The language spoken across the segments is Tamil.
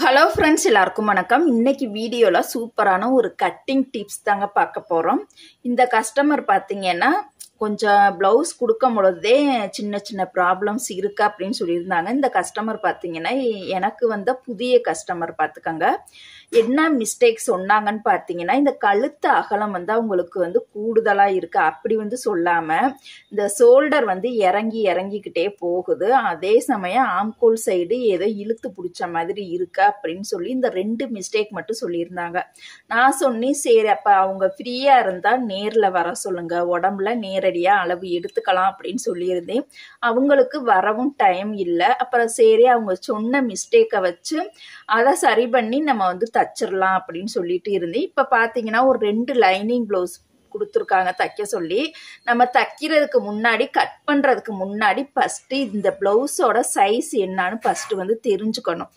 ஹலோ ஃப்ரெண்ட்ஸ் எல்லாருக்கும் வணக்கம் இன்னைக்கு வீடியோவில் சூப்பரான ஒரு கட்டிங் டிப்ஸ் தாங்க பார்க்க போகிறோம் இந்த கஸ்டமர் பார்த்தீங்கன்னா கொஞ்சம் ப்ளவுஸ் கொடுக்கும் பொழுதே சின்ன சின்ன ப்ராப்ளம்ஸ் இருக்கு அப்படின்னு சொல்லியிருந்தாங்க இந்த கஸ்டமர் பார்த்தீங்கன்னா எனக்கு வந்த புதிய கஸ்டமர் பார்த்துக்கோங்க என்ன மிஸ்டேக் சொன்னாங்கன்னு பார்த்தீங்கன்னா இந்த கழுத்து அகலம் வந்து அவங்களுக்கு வந்து கூடுதலாக இருக்கு அப்படி வந்து சொல்லாமல் இந்த ஷோல்டர் வந்து இறங்கி இறங்கிக்கிட்டே போகுது அதே சமயம் ஆம்கோல் சைடு ஏதோ இழுத்து பிடிச்ச மாதிரி இருக்கா அப்படின்னு சொல்லி இந்த ரெண்டு மிஸ்டேக் மட்டும் சொல்லியிருந்தாங்க நான் சொன்னேன் சரி அப்போ அவங்க ஃப்ரீயாக இருந்தால் நேரில் வர சொல்லுங்க உடம்புல நேரடியாக அளவு எடுத்துக்கலாம் அப்படின்னு சொல்லியிருந்தேன் அவங்களுக்கு வரவும் டைம் இல்லை அப்புறம் சரி அவங்க சொன்ன மிஸ்டேக்கை வச்சு அதை சரி பண்ணி நம்ம வந்து தச்சிடலாம் அப்படின்னு சொல்லிட்டு இருந்தேன் இப்போ பார்த்தீங்கன்னா ஒரு ரெண்டு லைனிங் ப்ளவுஸ் கொடுத்துருக்காங்க தைக்க சொல்லி நம்ம தைக்கிறதுக்கு முன்னாடி கட் பண்ணுறதுக்கு முன்னாடி ஃபஸ்ட்டு இந்த ப்ளவுஸோட சைஸ் என்னன்னு ஃபஸ்ட்டு வந்து தெரிஞ்சுக்கணும்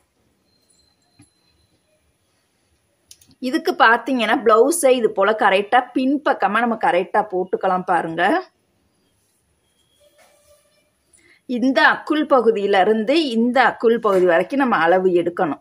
இதுக்கு பார்த்தீங்கன்னா ப்ளவுஸை இது போல் கரெக்டாக பின்பக்கமாக நம்ம கரெக்டாக போட்டுக்கலாம் பாருங்க இந்த அக்குள் பகுதியிலிருந்து இந்த அக்குள் பகுதி வரைக்கும் நம்ம அளவு எடுக்கணும்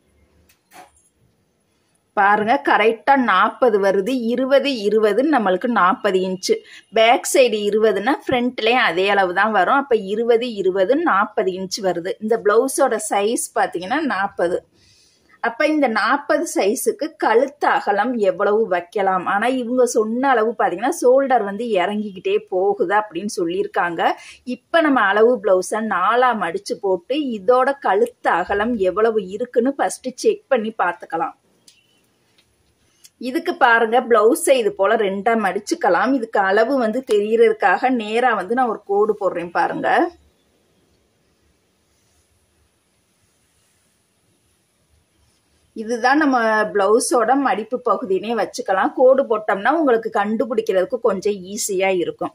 பாருங்க கரெக்டாக நாற்பது வருது இருபது இருபதுன்னு நம்மளுக்கு நாற்பது இன்ச்சு பேக் சைடு இருபதுன்னா ஃப்ரண்ட்லேயும் அதே அளவு தான் வரும் அப்போ இருபது இருபது நாற்பது இன்ச்சு வருது இந்த ப்ளவுஸோட சைஸ் பார்த்தீங்கன்னா நாற்பது அப்போ இந்த நாற்பது சைஸுக்கு கழுத்து அகலம் எவ்வளவு வைக்கலாம் ஆனால் இவங்க சொன்ன அளவு பார்த்தீங்கன்னா ஷோல்டர் வந்து இறங்கிக்கிட்டே போகுது அப்படின்னு சொல்லியிருக்காங்க இப்போ நம்ம அளவு ப்ளவுஸை நாலாக மடித்து போட்டு இதோட கழுத்து அகலம் எவ்வளவு இருக்குன்னு ஃபஸ்ட்டு செக் பண்ணி பார்த்துக்கலாம் இதுக்கு பாருங்க பிளவுஸை இது போல ரெண்டா மடிச்சுக்கலாம் இதுக்கு அளவு வந்து தெரியறதுக்காக நேரா வந்து நான் ஒரு கோடு போடுறேன் பாருங்க இதுதான் நம்ம பிளவுஸோட மடிப்பு பகுதினே வச்சுக்கலாம் கோடு போட்டோம்னா உங்களுக்கு கண்டுபிடிக்கிறதுக்கு கொஞ்சம் ஈஸியா இருக்கும்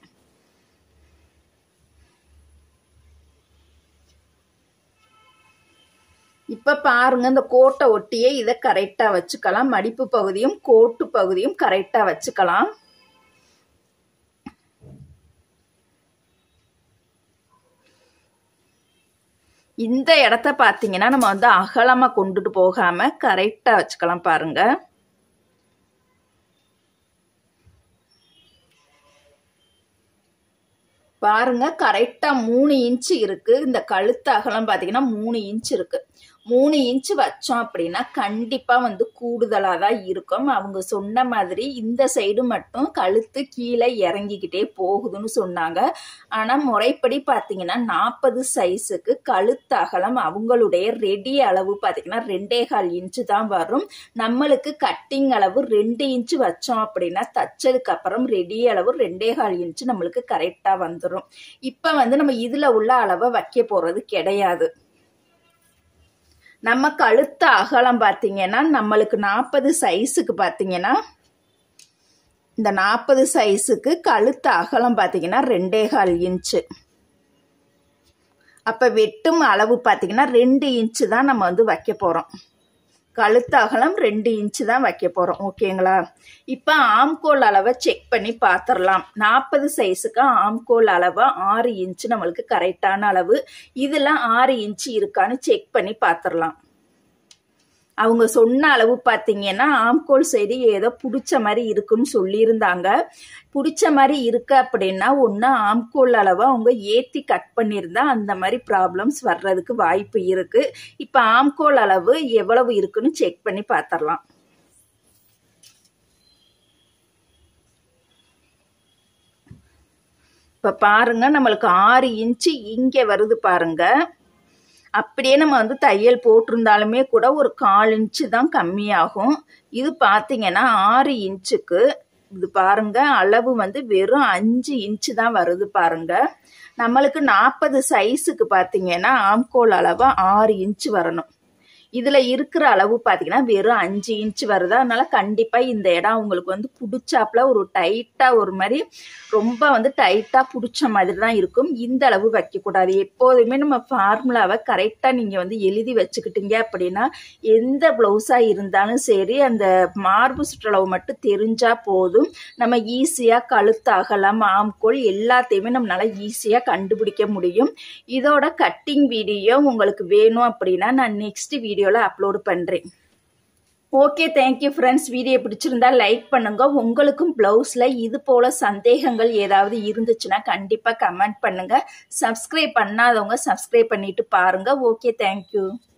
இப்ப பாருங்க இந்த கோட்டை ஒட்டியே இதை கரெக்டா வச்சுக்கலாம் மடிப்பு பகுதியும் கோட்டு பகுதியும் கரெக்டா வச்சுக்கலாம் இந்த இடத்த பார்த்தீங்கன்னா நம்ம வந்து அகலமா கொண்டுட்டு போகாம கரெக்டா வச்சுக்கலாம் பாருங்க பாருங்க கரெக்டா மூணு இன்ச்சு இருக்கு இந்த கழுத்து அகலம் பாத்தீங்கன்னா மூணு இன்ச்சு இருக்கு மூணு இன்ச்சு வச்சோம் அப்படின்னா கண்டிப்பா வந்து கூடுதலா தான் இருக்கும் அவங்க சொன்ன மாதிரி இந்த சைடு மட்டும் கழுத்து கீழே இறங்கிக்கிட்டே போகுதுன்னு சொன்னாங்க ஆனா முறைப்படி பாத்தீங்கன்னா நாற்பது சைஸுக்கு கழுத்து அகலம் அவங்களுடைய ரெடி அளவு பாத்தீங்கன்னா ரெண்டே கால் இன்ச்சு தான் வரும் நம்மளுக்கு கட்டிங் அளவு ரெண்டு இன்ச்சு வச்சோம் அப்படின்னா தச்சதுக்கு அப்புறம் ரெடி அளவு ரெண்டே கால் இன்ச்சு நம்மளுக்கு கரெக்டா வந்துடும் இப்ப வந்து நம்ம இதுல உள்ள அளவை வைக்க போறது கிடையாது நம்ம கழுத்து அகலம் பார்த்தீங்கன்னா நம்மளுக்கு நாற்பது சைஸுக்கு பார்த்தீங்கன்னா இந்த நாற்பது சைஸுக்கு கழுத்து அகலம் பார்த்தீங்கன்னா ரெண்டே கால் இன்ச்சு அப்போ வெட்டும் அளவு பார்த்தீங்கன்னா ரெண்டு இன்ச்சு தான் நம்ம வந்து வைக்க போகிறோம் கழுத்து அகலம் ரெண்டு இன்ச்சு தான் வைக்க போகிறோம் ஓகேங்களா இப்போ ஆம்கோல் அளவை செக் பண்ணி பார்த்துடலாம் நாற்பது சைஸுக்கு ஆம்கோல் அளவு ஆறு இன்ச்சு நம்மளுக்கு கரெக்டான அளவு இதில் ஆறு இன்ச்சு இருக்கான்னு செக் பண்ணி பார்த்துடலாம் அவங்க சொன்ன அளவு பார்த்தீங்கன்னா ஆம்கோல் சைடு ஏதோ பிடிச்ச மாதிரி இருக்குன்னு சொல்லியிருந்தாங்க பிடிச்ச மாதிரி இருக்கு அப்படின்னா ஒன்று ஆம்கோல் அளவை அவங்க ஏற்றி கட் பண்ணியிருந்தா அந்த மாதிரி ப்ராப்ளம்ஸ் வர்றதுக்கு வாய்ப்பு இருக்கு இப்போ ஆம்கோல் அளவு எவ்வளவு இருக்குன்னு செக் பண்ணி பார்த்துடலாம் இப்போ பாருங்க நம்மளுக்கு ஆறு இன்ச்சு இங்கே வருது பாருங்க அப்படியே நம்ம வந்து தையல் போட்டிருந்தாலுமே கூட ஒரு கால் இன்ச்சு தான் கம்மியாகும் இது பார்த்தீங்கன்னா ஆறு இன்ச்சுக்கு இது பாருங்க அளவு வந்து வெறும் அஞ்சு இன்ச்சு தான் வருது பாருங்க நம்மளுக்கு நாற்பது சைஸுக்கு பார்த்தீங்கன்னா ஆம்கோல் அளவு ஆறு இன்ச்சு வரணும் இதுல இருக்கிற அளவு பாத்தீங்கன்னா வெறும் அஞ்சு இன்ச் வருது அதனால கண்டிப்பா இந்த இடம் உங்களுக்கு வந்து பிடிச்சாப்புல ஒரு டைட்டா ஒரு மாதிரி ரொம்ப வந்து டைட்டா பிடிச்ச மாதிரி தான் இருக்கும் இந்த அளவு வைக்க கூடாது எப்போதுமே நம்ம ஃபார்முலாவை கரெக்டா நீங்க வந்து எழுதி வச்சுக்கிட்டீங்க அப்படின்னா எந்த பிளவுஸா இருந்தாலும் சரி அந்த மார்பு சுற்றளவு மட்டும் தெரிஞ்சா போதும் நம்ம ஈஸியா கழுத்து அகலம் ஆம்கோல் எல்லாத்தையுமே நம்மளால ஈஸியா கண்டுபிடிக்க முடியும் இதோட கட்டிங் வீடியோ உங்களுக்கு வேணும் அப்படின்னா நான் நெக்ஸ்ட் வீடியோ வீடியோவில் அப்லோடு பண்ணுறேன் ஓகே தேங்க்யூ ஃப்ரெண்ட்ஸ் வீடியோ பிடிச்சிருந்தா லைக் பண்ணுங்க உங்களுக்கும் ப்ளவுஸில் இது போல் சந்தேகங்கள் ஏதாவது இருந்துச்சுன்னா கண்டிப்பாக கமெண்ட் பண்ணுங்க சப்ஸ்கிரைப் பண்ணாதவங்க சப்ஸ்கிரைப் பண்ணிட்டு பாருங்க ஓகே தேங்க்யூ